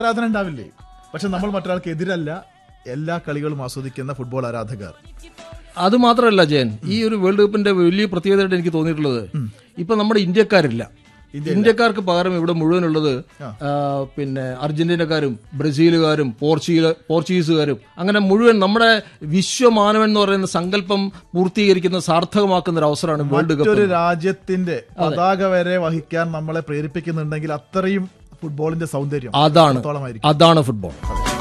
ആരാധന ഉണ്ടാവില്ലേ പക്ഷെ നമ്മൾ മറ്റൊരാൾക്ക് എതിരല്ല എല്ലാ കളികളും ആസ്വദിക്കുന്ന ഫുട്ബോൾ ആരാധകർ അത് മാത്രമല്ല ജയൻ ഈ ഒരു വേൾഡ് കപ്പിന്റെ വലിയ പ്രത്യേകതയായിട്ട് എനിക്ക് തോന്നിയിട്ടുള്ളത് ഇപ്പൊ നമ്മുടെ ഇന്ത്യക്കാരില്ല ഇന്ത്യക്കാർക്ക് പകരം ഇവിടെ മുഴുവനുള്ളത് ആ, പിന്നെ അർജന്റീനക്കാരും ബ്രസീലുകാരും പോർച്ചുഗീല പോർച്ചുഗീസുകാരും അങ്ങനെ മുഴുവൻ നമ്മുടെ വിശ്വമാനവൻ എന്ന് പറയുന്ന സങ്കല്പം പൂർത്തീകരിക്കുന്ന സാർത്ഥകമാക്കുന്ന ഒരു അവസരമാണ് വേൾഡ് കപ്പ് മറ്റൊരു രാജ്യത്തിന്റെ പതാക വരെ വഹിക്കാൻ നമ്മളെ പ്രേരിപ്പിക്കുന്നുണ്ടെങ്കിൽ അത്രയും ഫുട്ബോളിന്റെ സൗന്ദര്യം അതാണ് അത്രത്തോളമായിരിക്കും അതാണ് ഫുട്ബോൾ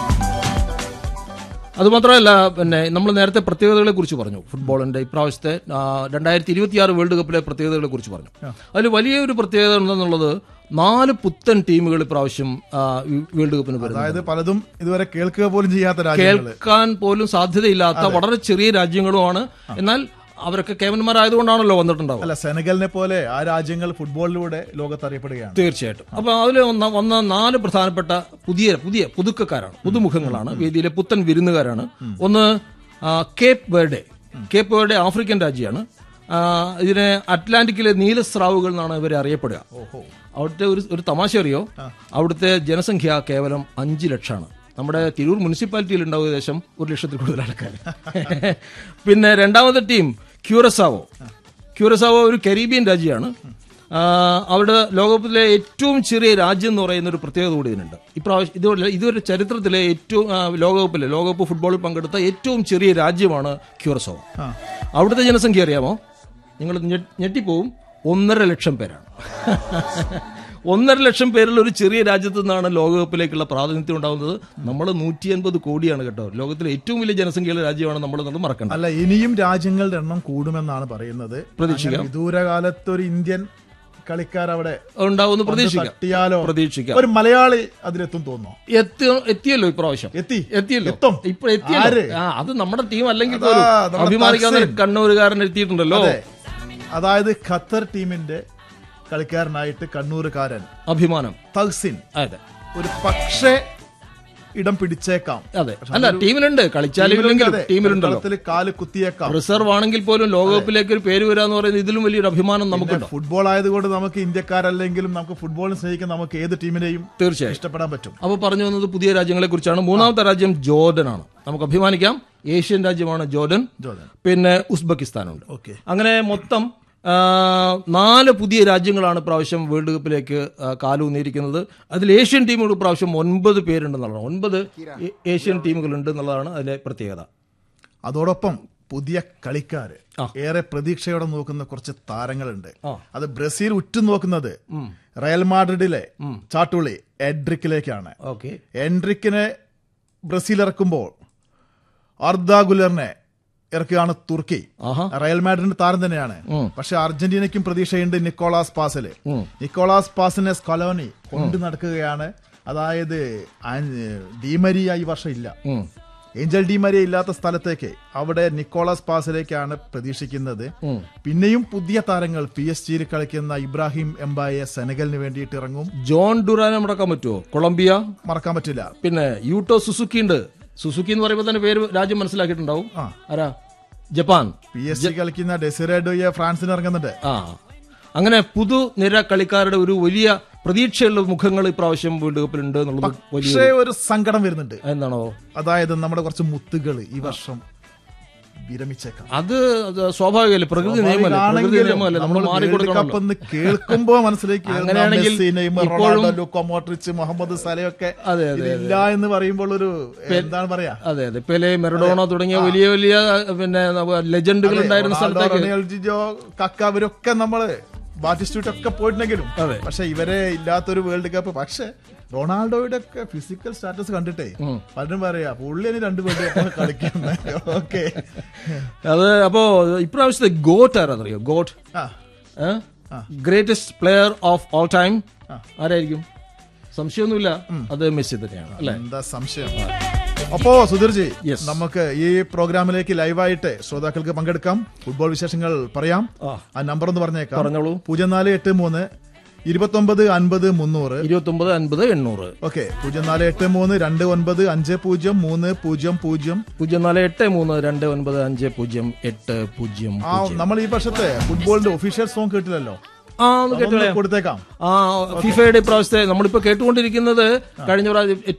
അതുമാത്രമല്ല പിന്നെ നമ്മൾ നേരത്തെ പ്രത്യേകതകളെ കുറിച്ച് പറഞ്ഞു ഫുട്ബോളിന്റെ ഇപ്രാവശ്യത്തെ രണ്ടായിരത്തി ഇരുപത്തിയാറ് വേൾഡ് കപ്പിലെ പ്രത്യേകതകളെ കുറിച്ച് പറഞ്ഞു അതിൽ വലിയൊരു പ്രത്യേകത ഉണ്ടെന്നുള്ളത് നാല് പുത്തൻ ടീമുകൾ ഇപ്രാവശ്യം ആ, ഈ വേൾഡ് കപ്പിന് വരുന്നു അതായത് പലതും ഇതുവരെ കേൾക്കുക പോലും ചെയ്യാത്ത രാജ്യങ്ങള് കേൾക്കാൻ പോലും സാധ്യതയില്ലാത്ത വളരെ ചെറിയ രാജ്യങ്ങളുമാണ് എന്നാൽ അവരൊക്കെ കേവന്മാരായതുകൊണ്ടാണല്ലോ വന്നിട്ടുണ്ടാവുക അല്ല സെനഗലിനെ പോലെ ആ രാജ്യങ്ങൾ ഫുട്ബോളിലൂടെ ലോകത്ത് അറിയപ്പെടുകയാണ് തീർച്ചയായിട്ടും അപ്പൊ അതിൽ വന്ന വന്ന നാല് പ്രധാനപ്പെട്ട പുതിയ പുതിയ പുതുക്കക്കാരാണ് പുതുമുഖങ്ങളാണ് വേദിയിലെ പുത്തൻ വിരുന്നുകാരാണ് ഒന്ന് ആ, Cape Verde Cape Verde African രാജ്യമാണ് ആ, ഇതിനെ അറ്റ്ലാന്റിക്കിലെ നീലസ്രാവുകൾ എന്നാണ് ഇവരെ അറിയപ്പെടുക അവിടുത്തെ ഒരു ഒരു തമാശ അറിയോ അവിടുത്തെ ജനസംഖ്യ കേവലം അഞ്ച് ലക്ഷമാണ് നമ്മുടെ തിരൂർ മുനിസിപ്പാലിറ്റിയിൽ ഉണ്ടാവും ഏകദേശം ഒരു ലക്ഷത്തിൽ കൂടുതൽ ആൾക്കാർ പിന്നെ രണ്ടാമത്തെ ടീം ക്യൂറസാവോ ക്യൂറസാവോ ഒരു കരീബിയൻ രാജ്യമാണ് ആ, അവിടെ ലോകകപ്പിലെ ഏറ്റവും ചെറിയ രാജ്യം എന്ന് പറയുന്ന ഒരു പ്രത്യേകത കൂടി ഇതിനുണ്ട് ഇപ്രാവശ്യം ഇതുപോലെ ഇതുവരെ ചരിത്രത്തിലെ ഏറ്റവും ആ, ലോകകപ്പിലെ ലോകകപ്പ് ഫുട്ബോളിൽ പങ്കെടുത്ത ഏറ്റവും ചെറിയ രാജ്യമാണ് ക്യൂറസോവ അവിടുത്തെ ജനസംഖ്യ അറിയാമോ നിങ്ങൾ ഞെ- ഞെട്ടിപ്പോവും ഒന്നര ലക്ഷം പേരാണ് ഒന്നര ലക്ഷം പേരുള്ള ഒരു ചെറിയ രാജ്യത്ത് നിന്നാണ് ലോകകപ്പിലേക്കുള്ള പ്രാതിനിധ്യം ഉണ്ടാകുന്നത് നമ്മൾ നൂറ്റി അൻപത് കോടിയാണ് കേട്ടോ ലോകത്തിലെ ഏറ്റവും വലിയ ജനസംഖ്യയുള്ള രാജ്യമാണ് നമ്മൾ എന്നുള്ളത് മറക്കണ്ട അല്ല ഇനിയും രാജ്യങ്ങളുടെ എണ്ണം കൂടുമെന്നാണ് പറയുന്നത് പ്രതീക്ഷിക്കാം. അങ്ങനെ വിദൂരകാലത്ത് ഒരു ഇന്ത്യൻ കളിക്കാർ അവിടെ ഉണ്ടാവുമെന്ന് പ്രതീക്ഷിക്കാം തട്ടിയാലോ പ്രതീക്ഷിക്കാം ഒരു മലയാളി അതിലെത്തും തോന്നുന്നു എത്തി എത്തിയല്ലോ ഇപ്രാവശ്യം എത്തി എത്തിയല്ലോ എത്തും. ഇപ്പൊ എത്തിയല്ലോ ആര്? ആ അത് നമ്മുടെ ടീം അല്ലെങ്കിൽ അതാ, പോലും നമ്മുടെ അഭിമാനിക്കാവുന്ന ഒരു തഹ്സിൻ. കണ്ണൂരുകാരൻ എത്തിയിട്ടുണ്ടല്ലോ അതെ അതായത് ഖത്തർ ടീമിന്റെ കളിക്കാരനായിട്ട് കണ്ണൂരുകാരൻ അഭിമാനം തഹ്സിൻ അതെ ഒരു പക്ഷേ ഇടം പിടിച്ചേക്കാം അതെ അല്ല ടീമിലുണ്ട് കളിച്ചാലും ഇല്ലെങ്കിലും അതെ, ടീമിലുണ്ടല്ലോ കളിക്കളത്തിൽ കാല് കുത്തിയേക്കാം റിസർവ് ആണെങ്കിൽ പോലും ലോകകപ്പിലേക്ക് ഒരു പേര് വരാന്ന് പറയുന്നത് ഇതിലും വലിയൊരു അഭിമാനം നമുക്കുണ്ടോ ഫുട്ബോൾ ആയതുകൊണ്ട് നമുക്ക് ഇന്ത്യക്കാരല്ലെങ്കിലും നമുക്ക് ഫുട്ബോളിനെ സ്നേഹിക്കാൻ നമുക്ക് ഏത് ടീമിനെയും തീർച്ചയായും ഇഷ്ടപ്പെടാൻ പറ്റും അപ്പൊ പറഞ്ഞു വന്നത് പുതിയ രാജ്യങ്ങളെ കുറിച്ചാണ് മൂന്നാമത്തെ രാജ്യം ജോർഡനാണ് നമുക്ക് അഭിമാനിക്കാം ഏഷ്യൻ രാജ്യമാണ് ജോർഡൻ ജോർഡൻ പിന്നെ ഉസ്ബെക്കിസ്ഥാനുണ്ട് ഓക്കെ അങ്ങനെ മൊത്തം ആ, നാല് പുതിയ രാജ്യങ്ങളാണ് പ്രാവശ്യം വേൾഡ് കപ്പിലേക്ക് ആ, കാലൂന്നിയിരിക്കുന്നത് അതിൽ ഏഷ്യൻ ടീമുകൾ പ്രാവശ്യം ഒൻപത് പേരുണ്ടെന്നുള്ളതാണ് ഒൻപത് ഏ- ഏഷ്യൻ ടീമുകളുണ്ട് എന്നുള്ളതാണ് അതിലെ പ്രത്യേകത അതോടൊപ്പം പുതിയ കളിക്കാര് ആ. ഏറെ പ്രതീക്ഷയോടെ നോക്കുന്ന കുറച്ച് താരങ്ങളുണ്ട് ആ. അത് ബ്രസീൽ ഉറ്റുനോക്കുന്നത് റയൽ മാഡ്രിഡിലെ ചാട്ടുളി എഡ്രിക്കിലേക്കാണ് ഓക്കെ എൻട്രിക്കിനെ ബ്രസീൽ ഇറക്കുമ്പോൾ അർദ ഗുലറിനെ ഇറക്കുകയാണ് തുർക്കി ആഹാ റയൽ മാഡ്രിഡിന്റെ താരം തന്നെയാണ് ഉം. പക്ഷെ അർജന്റീനയ്ക്കും പ്രതീക്ഷയുണ്ട് നിക്കോളാസ് പാസില് ഉം. നിക്കോളാസ് പാസിനെ സ്കൊലോനി കൊണ്ടു നടക്കുകയാണ് അതായത് ആ- ഡിമരിയ ഈ വർഷം ഇല്ല ഉം. ഏഞ്ചൽ ഡിമരിയ ഇല്ലാത്ത സ്ഥലത്തേക്ക് അവിടെ നിക്കോളാസ് പാസിലേക്കാണ് പ്രതീക്ഷിക്കുന്നത് ഉം. പിന്നെയും പുതിയ താരങ്ങൾ പി എസ് ജിയിൽ കളിക്കുന്ന ഇബ്രാഹിം എംബായെ സെനഗലിന് വേണ്ടിയിട്ട് ഇറങ്ങും ജോൺ ഡുറാനെ മുടക്കാൻ പറ്റുമോ കൊളംബിയ മറക്കാൻ പറ്റില്ല പിന്നെ യൂട്ടോ സുസുക്കി ഉണ്ട് സുസുക്കി എന്ന് പറയുമ്പോൾ തന്നെ പേര് രാജ്യം മനസ്സിലാക്കിയിട്ടുണ്ടാവും ആ. ആരാ ജപ്പാൻ പി എസ് ജി കളിക്കുന്ന ഡെസിറേഡോയെ ഫ്രാൻസിന് ഇറങ്ങുന്നുണ്ട് ആ അങ്ങനെ പുതുനിര കളിക്കാരുടെ ഒരു വലിയ പ്രതീക്ഷയുള്ള മുഖങ്ങൾ ഇപ്രാവശ്യം വേൾഡ് കപ്പിലുണ്ട് എന്നുള്ളത് വലിയ പക്ഷേ ഒരു സങ്കടം വരുന്നുണ്ട് എന്താണോ അതായത് നമ്മുടെ കുറച്ച് മുത്തുകൾ ഈ വർഷം വിരമിച്ചേക്കാം അത് അത് സ്വാഭാവികമല്ലേ പ്രകൃതി നിയമമല്ലേ പ്രകൃതി നിയമമല്ലേ നമ്മൾ നമ്മൾ വേൾഡ് മാറിക്കൊടുക്കണമല്ലോ കപ്പ് എന്ന് കേൾക്കുമ്പോ മനസ്സിലേക്ക് അങ്ങനെയാണെങ്കിൽ മെസ്സി, നെയ്മർ, ഇപ്പോഴും- റൊണാൾഡോ, ലൂക്കോ മോട്രിച്ച് മുഹമ്മദ് സലയൊക്കെ അതെ, അതെ, ഇതില്ല എന്ന് പറയുമ്പോൾ ഒരു എന്താണ് പറയാ അതെ അതെ പെലെ മെറഡോണ തുടങ്ങിയ വലിയ വലിയ പിന്നെ ലെജൻഡുകൾ ഉണ്ടായിരുന്ന റൊണാൾഡോ, സ്ഥലത്തേക്ക് റൊണാൾഡിനോ, കക്ക അവരൊക്കെ നമ്മള് ബാറ്റിസ്റ്റൂട്ടൊക്കെ പോയിട്ടുണ്ടെങ്കിലും അതെ. പക്ഷെ ഇവരെ ഇല്ലാത്തൊരു വേൾഡ് കപ്പ് പക്ഷെ റൊണാൾഡോയുടെ ഒക്കെ ഫിസിക്കൽ സ്റ്റാറ്റസ് കണ്ടിട്ടേ പലരും പറയാ പുള്ളി ഇനി രണ്ട് വേൾഡ് കപ്പ് കളിക്കുന്നത് ഓക്കെ അത് അപ്പോ ഇപ്രാവശ്യത്തെ ഗോട്ട് ആരാന്നറിയോ ഗോട്ട് ആ greatest player of all time ആരായിരിക്കും സംശയമൊന്നുമില്ല അത് മെസ്സി തന്നെയാണ് അല്ലെ എന്താ സംശയം അപ്പോ സുധീർജി Yes. നമുക്ക് ഈ പ്രോഗ്രാമിലേക്ക് ലൈവായിട്ട് ശ്രോതാക്കൾക്ക് പങ്കെടുക്കാം ഫുട്ബോൾ വിശേഷങ്ങൾ പറയാം ആ. ആ നമ്പർ ഒന്ന് പറഞ്ഞേക്കാം പറഞ്ഞോളൂ പൂജ്യം നാല് എട്ട് മൂന്ന് ഇരുപത്തൊമ്പത് അൻപത് മുന്നൂറ് ഇരുപത്തി ഒമ്പത് അൻപത് എണ്ണൂറ് ഓക്കെ പൂജ്യം നാല് എട്ട് മൂന്ന് രണ്ട് ഒൻപത് അഞ്ച് പൂജ്യം മൂന്ന് പൂജ്യം പൂജ്യം പൂജ്യം നാല് എട്ട് മൂന്ന് രണ്ട് ഒൻപത് അഞ്ച് പൂജ്യം എട്ട് പൂജ്യം ആ നമ്മൾ ഈ വർഷത്തെ ഫുട്ബോളിന്റെ ഒഫീഷ്യൽ സോങ് കേട്ടില്ലല്ലോ ആ ഒന്ന് കേട്ടു അതൊന്ന് കൊടുത്തേക്കാം ആ ഫിഫയുടെ ഇപ്രാവശ്യത്തെ നമ്മളിപ്പോ കേട്ടുകൊണ്ടിരിക്കുന്നത് കഴിഞ്ഞ പ്രാവശ്യം